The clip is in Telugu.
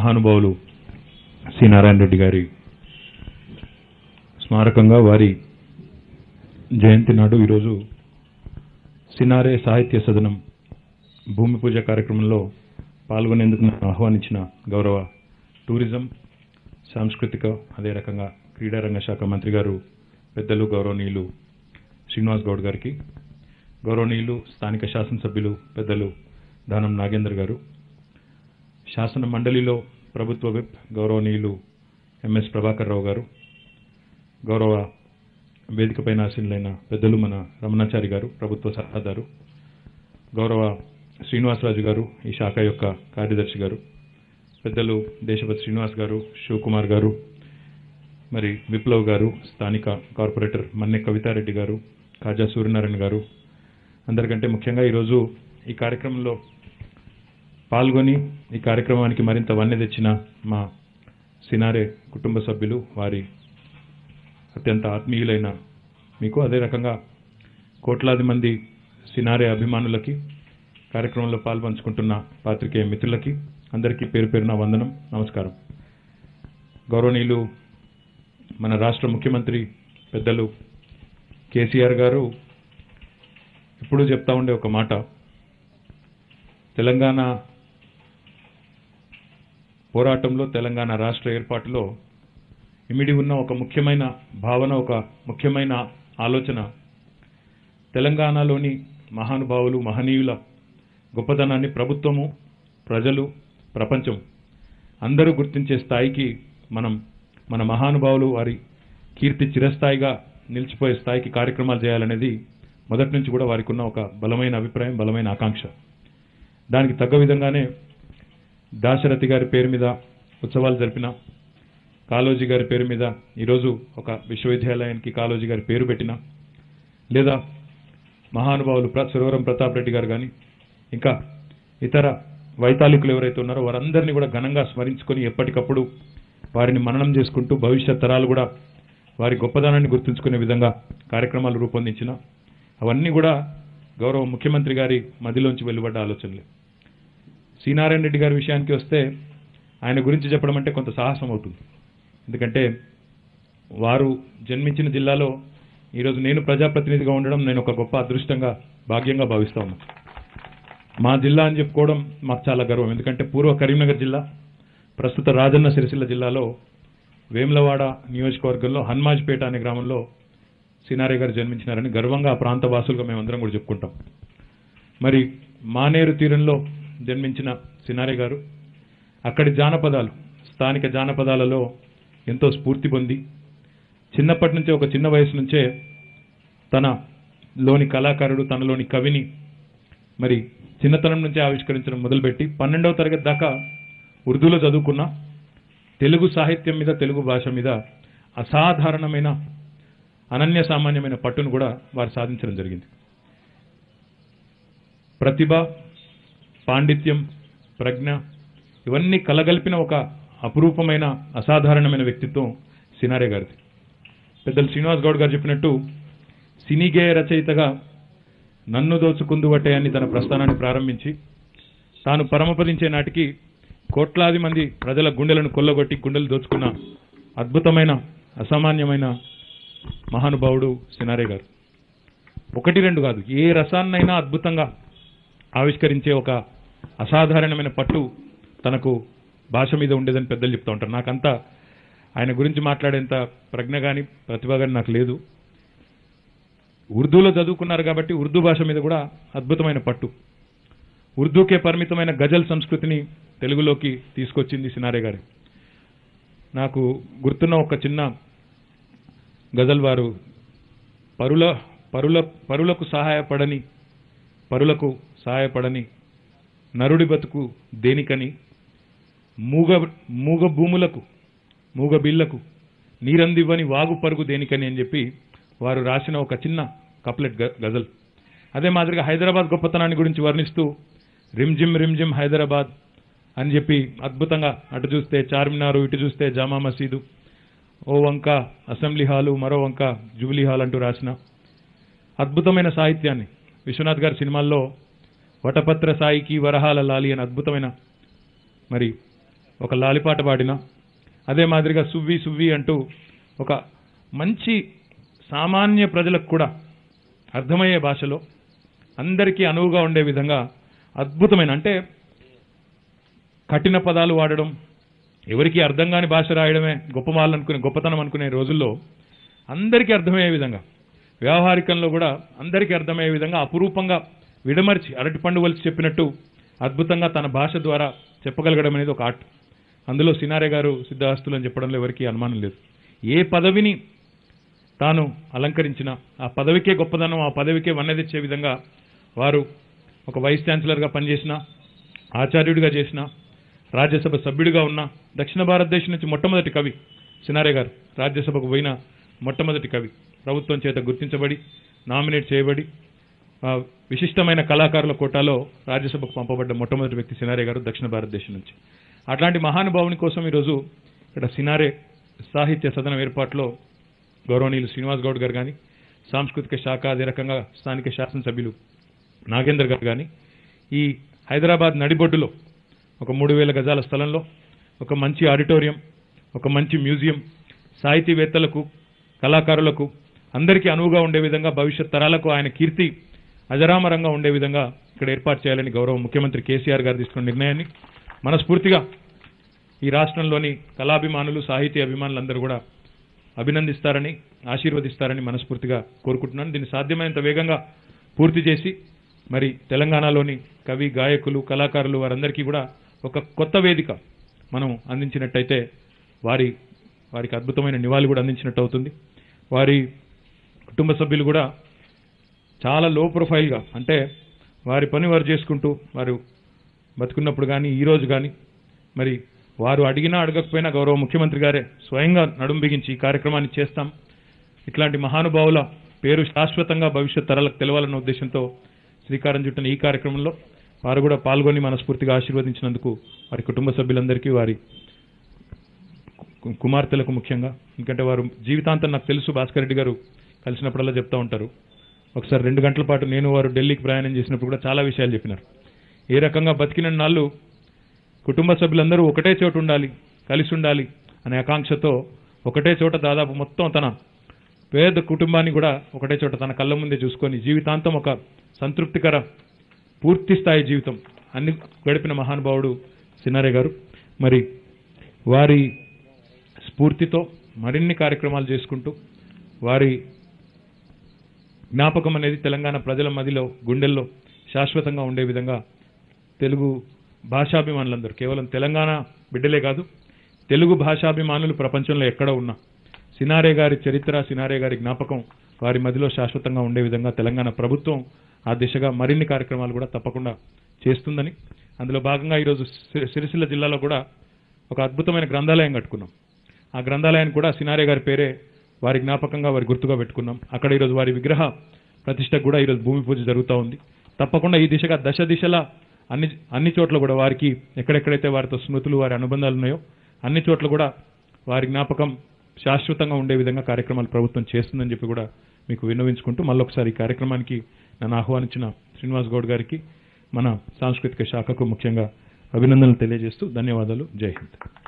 మహానుభావులు సి నారాయణ రెడ్డి గారి స్మారకంగా వారి జయంతి నాడు ఈరోజు సినారే సాహిత్య సదనం భూమి పూజ కార్యక్రమంలో పాల్గొనేందుకు నన్ను ఆహ్వానించిన గౌరవ టూరిజం సాంస్కృతిక అదే రకంగా క్రీడారంగ శాఖ మంత్రి గారు పెద్దలు గౌరవనీయులు శ్రీనివాస్ గౌడ్ గారికి గౌరవనీయులు స్థానిక శాసనసభ్యులు పెద్దలు దానం నాగేందర్ గారు శాసన మండలిలో ప్రభుత్వ విప్ గౌరవనీయులు ఎంఎస్ ప్రభాకర్ రావు గారు గౌరవ వేదికపైన ఆసీనులైన పెద్దలు మన రమణాచారి గారు ప్రభుత్వ సలహాదారు గౌరవ శ్రీనివాసరాజు గారు ఈ శాఖ యొక్క కార్యదర్శి గారు పెద్దలు దేశపతి శ్రీనివాస్ గారు శివకుమార్ గారు మరి విప్లవ్ గారు స్థానిక కార్పొరేటర్ మన్నె కవితారెడ్డి గారు కాజా సూర్యనారాయణ గారు అందరికంటే ముఖ్యంగా ఈరోజు ఈ కార్యక్రమంలో పాల్గొని ఈ కార్యక్రమానికి మరింత వన్నె తెచ్చిన మా సినారే కుటుంబ సభ్యులు వారి అత్యంత ఆత్మీయులైన మీకు అదే రకంగా కోట్లాది మంది సినారే అభిమానులకి కార్యక్రమంలో పాల్పంచుకుంటున్న పాత్రికేయ మిత్రులకి అందరికీ పేరు పేరున వందనం నమస్కారం గౌరవనీయులు మన రాష్ట్ర ముఖ్యమంత్రి పెద్దలు కేసీఆర్ గారు ఇప్పుడు చెప్తా ఉండే ఒక మాట తెలంగాణ పోరాటంలో తెలంగాణ రాష్ట్ర ఏర్పాటులో ఇమిడి ఉన్న ఒక ముఖ్యమైన భావన ఒక ముఖ్యమైన ఆలోచన తెలంగాణలోని మహానుభావులు మహనీయుల గొప్పతనాన్ని ప్రభుత్వము ప్రజలు ప్రపంచం అందరూ గుర్తించే స్థాయికి మనం మన మహానుభావులు వారి కీర్తి చిరస్థాయిగా నిలిచిపోయే స్థాయికి కార్యక్రమాలు చేయాలనేది మొదటి నుంచి కూడా వారికి ఉన్న ఒక బలమైన అభిప్రాయం బలమైన ఆకాంక్ష దానికి తగ్గ విధంగానే దాశరథి గారి పేరు మీద ఉత్సవాలు జరిపిన కాళోజీ గారి పేరు మీద ఈరోజు ఒక విశ్వవిద్యాలయానికి కాళోజీ గారి పేరు పెట్టిన లేదా మహానుభావులు ప్ర సురవరం ప్రతాప్ రెడ్డి గారు కానీ ఇంకా ఇతర వైతాళికులు ఎవరైతే ఉన్నారో వారందరినీ కూడా ఘనంగా స్మరించుకొని ఎప్పటికప్పుడు వారిని మననం చేసుకుంటూ భవిష్యత్ తరాలు కూడా వారి గొప్పదనాన్ని గుర్తుంచుకునే విధంగా కార్యక్రమాలు రూపొందించిన అవన్నీ కూడా గౌరవ ముఖ్యమంత్రి గారి మదిలోంచి వెలువడ్డ ఆలోచనలే శ్రీనారాయణ రెడ్డి గారి విషయానికి వస్తే ఆయన గురించి చెప్పడం అంటే కొంత సాహసం అవుతుంది ఎందుకంటే వారు జన్మించిన జిల్లాలో ఈరోజు నేను ప్రజాప్రతినిధిగా ఉండడం నేను ఒక గొప్ప అదృష్టంగా భాగ్యంగా భావిస్తా ఉన్నాను మా జిల్లా అని చెప్పుకోవడం మాకు చాలా గర్వం ఎందుకంటే పూర్వ కరీంనగర్ జిల్లా ప్రస్తుత రాజన్న సిరిసిల్ల జిల్లాలో వేములవాడ నియోజకవర్గంలో హన్మాజ్పేట అనే గ్రామంలో సినారే గారు జన్మించినారని గర్వంగా ఆ ప్రాంత వాసులుగా మేమందరం కూడా చెప్పుకుంటాం మరి మానేరు తీరంలో జన్మించిన సినారే గారు అక్కడి జానపదాలు స్థానిక జానపదాలలో ఎంతో స్ఫూర్తి పొంది చిన్నప్పటి నుంచే ఒక చిన్న వయసు నుంచే తన లోని కళాకారుడు తనలోని కవిని మరి చిన్నతనం నుంచే ఆవిష్కరించడం మొదలుపెట్టి పన్నెండవ తరగతి దాకా ఉర్దూలో చదువుకున్న తెలుగు సాహిత్యం మీద తెలుగు భాష మీద అసాధారణమైన అనన్య సామాన్యమైన పట్టును కూడా వారు సాధించడం జరిగింది ప్రతిభ పాండిత్యం ప్రజ్ఞ ఇవన్నీ కలగలిపిన ఒక అపురూపమైన అసాధారణమైన వ్యక్తిత్వం సినారే గారిది పెద్దలు శ్రీనివాస్ గౌడ్ గారు చెప్పినట్టు సినీ గేయ రచయితగా నన్ను దోచుకుందువటే అని తన ప్రస్థానాన్ని ప్రారంభించి తాను పరమపదించే నాటికి కోట్లాది మంది ప్రజల గుండెలను కొల్లగొట్టి గుండెలు దోచుకున్న అద్భుతమైన అసామాన్యమైన మహానుభావుడు సినారే గారు ఒకటి రెండు కాదు ఏ రసాన్నైనా అద్భుతంగా ఆవిష్కరించే ఒక అసాధారణమైన పట్టు తనకు భాష మీద ఉండేదని పెద్దలు చెప్తూ ఉంటారు నాకంతా ఆయన గురించి మాట్లాడేంత ప్రజ్ఞ కానీ ప్రతిభ కానీ నాకు లేదు ఉర్దూలో చదువుకున్నారు కాబట్టి ఉర్దూ భాష మీద కూడా అద్భుతమైన పట్టు ఉర్దూకే పరిమితమైన గజల్ సంస్కృతిని తెలుగులోకి తీసుకొచ్చింది సినారే గారి నాకు గుర్తున్న ఒక చిన్న గజల్ వారు పరుల పరుల పరులకు సహాయపడని పరులకు సహాయపడని నరుడి బతుకు దేనికని మూగ మూగ భూములకు మూగ బిళ్లకు నీరందివ్వని వాగు పరుగు దేనికని అని చెప్పి వారు రాసిన ఒక చిన్న కప్లెట్ గ- గజల్ అదే మాదిరిగా హైదరాబాద్ గొప్పతనాన్ని గురించి వర్ణిస్తూ రిమ్జిమ్ రిమ్జిమ్ హైదరాబాద్ అని చెప్పి అద్భుతంగా అటు చూస్తే చార్మినారు ఇటు చూస్తే జామా మసీదు ఓ వంక అసెంబ్లీ హాలు మరో వంక జూబ్లీ హాల్ అంటూ రాసిన అద్భుతమైన సాహిత్యాన్ని విశ్వనాథ్ గారి సినిమాల్లో వటపత్ర సాయికి వరహాల లాలి అని అద్భుతమైన మరి ఒక లాలిపాట పాడినా అదే మాదిరిగా సువ్వి సువ్వి అంటూ ఒక మంచి సామాన్య ప్రజలకు కూడా అర్థమయ్యే భాషలో అందరికీ అనువుగా ఉండే విధంగా అద్భుతమైన అంటే కఠిన పదాలు వాడడం ఎవరికి అర్థం కాని భాష రాయడమే గొప్ప వాళ్ళు అనుకునే గొప్పతనం అనుకునే రోజుల్లో అందరికీ అర్థమయ్యే విధంగా వ్యవహారికంలో కూడా అందరికీ అర్థమయ్యే విధంగా అపురూపంగా విడమర్చి అరటి పండు వలిసి చెప్పినట్టు అద్భుతంగా తన భాష ద్వారా చెప్పగలగడం అనేది ఒక ఆర్ట్ అందులో సినారే గారు సిద్ధాస్తులు అని చెప్పడంలో ఎవరికీ అనుమానం లేదు ఏ పదవిని తాను అలంకరించిన ఆ పదవికే గొప్పదనం ఆ పదవికే వన్నె తెచ్చే విధంగా వారు ఒక వైస్ ఛాన్సలర్గా పనిచేసిన ఆచార్యుడిగా చేసిన రాజ్యసభ సభ్యుడిగా ఉన్న దక్షిణ భారతదేశం నుంచి మొట్టమొదటి కవి సినారే గారు రాజ్యసభకు పోయిన మొట్టమొదటి కవి ప్రభుత్వం చేత గుర్తించబడి నామినేట్ చేయబడి ఆ, విశిష్టమైన కళాకారుల కోటాలో రాజ్యసభకు పంపబడ్డ మొట్టమొదటి వ్యక్తి సినారే గారు దక్షిణ భారతదేశం నుంచి అట్లాంటి మహానుభావుని కోసం ఈరోజు ఇక్కడ సినారే సాహిత్య సదనం ఏర్పాటులో గౌరవనీయులు శ్రీనివాస్ గౌడ్ గారు కానీ సాంస్కృతిక శాఖ అదే రకంగా స్థానిక శాసనసభ్యులు నాగేందర్ గారు కానీ ఈ హైదరాబాద్ నడిబొడ్డులో ఒక మూడు వేల గజాల స్థలంలో ఒక మంచి ఆడిటోరియం ఒక మంచి మ్యూజియం సాహితీవేత్తలకు కళాకారులకు అందరికీ అనువుగా ఉండే విధంగా భవిష్యత్ తరాలకు ఆయన కీర్తి అజరామరంగా ఉండే విధంగా ఇక్కడ ఏర్పాటు చేయాలని గౌరవ ముఖ్యమంత్రి కేసీఆర్ గారు తీసుకున్న నిర్ణయాన్ని మనస్ఫూర్తిగా ఈ రాష్ట్రంలోని కళాభిమానులు సాహితీ అభిమానులందరూ కూడా అభినందిస్తారని ఆశీర్వదిస్తారని మనస్ఫూర్తిగా కోరుకుంటున్నాను దీన్ని సాధ్యమైనంత వేగంగా పూర్తి చేసి మరి తెలంగాణలోని కవి గాయకులు కళాకారులు వారందరికీ కూడా ఒక కొత్త వేదిక మనం అందించినట్టయితే వారి వారికి అద్భుతమైన నివాళి కూడా అందించినట్టు అవుతుంది వారి కుటుంబ సభ్యులు కూడా చాలా లో ప్రొఫైల్గా అంటే వారి పని వారు చేసుకుంటూ వారు బతుకున్నప్పుడు కానీ ఈ రోజు కానీ మరి వారు అడిగినా అడగకపోయినా గౌరవ ముఖ్యమంత్రి గారే స్వయంగా నడుం బిగించి ఈ కార్యక్రమాన్ని చేస్తాం ఇట్లాంటి మహానుభావుల పేరు శాశ్వతంగా భవిష్యత్ తరాలకు తెలవాలన్న ఉద్దేశంతో శ్రీకారం చుట్టిన ఈ కార్యక్రమంలో వారు కూడా పాల్గొని మనస్ఫూర్తిగా ఆశీర్వదించినందుకు వారి కుటుంబ సభ్యులందరికీ వారి కు- కుమార్తెలకు ముఖ్యంగా ఎందుకంటే వారు జీవితాంతం నాకు తెలుసు భాస్కర్ రెడ్డి గారు కలిసినప్పుడల్లా చెప్తా ఉంటారు ఒకసారి రెండు గంటల పాటు నేను వారు ఢిల్లీకి ప్రయాణం చేసినప్పుడు కూడా చాలా విషయాలు చెప్పినారు ఏ రకంగా బతికిన నాళ్ళు కుటుంబ సభ్యులందరూ ఒకటే చోట ఉండాలి కలిసి ఉండాలి అనే ఆకాంక్షతో ఒకటే చోట దాదాపు మొత్తం తన పేద కుటుంబాన్ని కూడా ఒకటే చోట తన కళ్ళ ముందే చూసుకొని జీవితాంతం ఒక సంతృప్తికర పూర్తి స్థాయి జీవితం అన్ని గడిపిన మహానుభావుడు సినారే గారు మరి వారి స్ఫూర్తితో మరిన్ని కార్యక్రమాలు చేసుకుంటూ వారి జ్ఞాపకం అనేది తెలంగాణ ప్రజల మదిలో గుండెల్లో శాశ్వతంగా ఉండే విధంగా తెలుగు భాషాభిమానులందరూ కేవలం తెలంగాణ బిడ్డలే కాదు తెలుగు భాషాభిమానులు ప్రపంచంలో ఎక్కడ ఉన్నా సినారే గారి చరిత్ర సినారే గారి జ్ఞాపకం వారి మదిలో శాశ్వతంగా ఉండే విధంగా తెలంగాణ ప్రభుత్వం ఆ దిశగా మరిన్ని కార్యక్రమాలు కూడా తప్పకుండా చేస్తుందని అందులో భాగంగా ఈరోజు సి- సిరిసిల్ల జిల్లాలో కూడా ఒక అద్భుతమైన గ్రంథాలయం కట్టుకున్నాం ఆ గ్రంథాలయాన్ని కూడా సినారే గారి పేరే వారి జ్ఞాపకంగా వారి గుర్తుగా పెట్టుకున్నాం అక్కడ ఈరోజు వారి విగ్రహ ప్రతిష్టకు కూడా ఈరోజు భూమి పూజ జరుగుతూ ఉంది తప్పకుండా ఈ దిశగా దశ దిశలా అన్ని అన్ని చోట్ల కూడా వారికి ఎక్కడెక్కడైతే వారితో స్మృతులు వారి అనుబంధాలు ఉన్నాయో అన్ని చోట్ల కూడా వారి జ్ఞాపకం శాశ్వతంగా ఉండే విధంగా కార్యక్రమాలు ప్రభుత్వం చేస్తుందని చెప్పి కూడా మీకు విన్నవించుకుంటూ మళ్ళొకసారి ఈ కార్యక్రమానికి నన్ను ఆహ్వానించిన శ్రీనివాస్ గౌడ్ గారికి మన సాంస్కృతిక శాఖకు ముఖ్యంగా అభినందనలు తెలియజేస్తూ ధన్యవాదాలు జై హింద్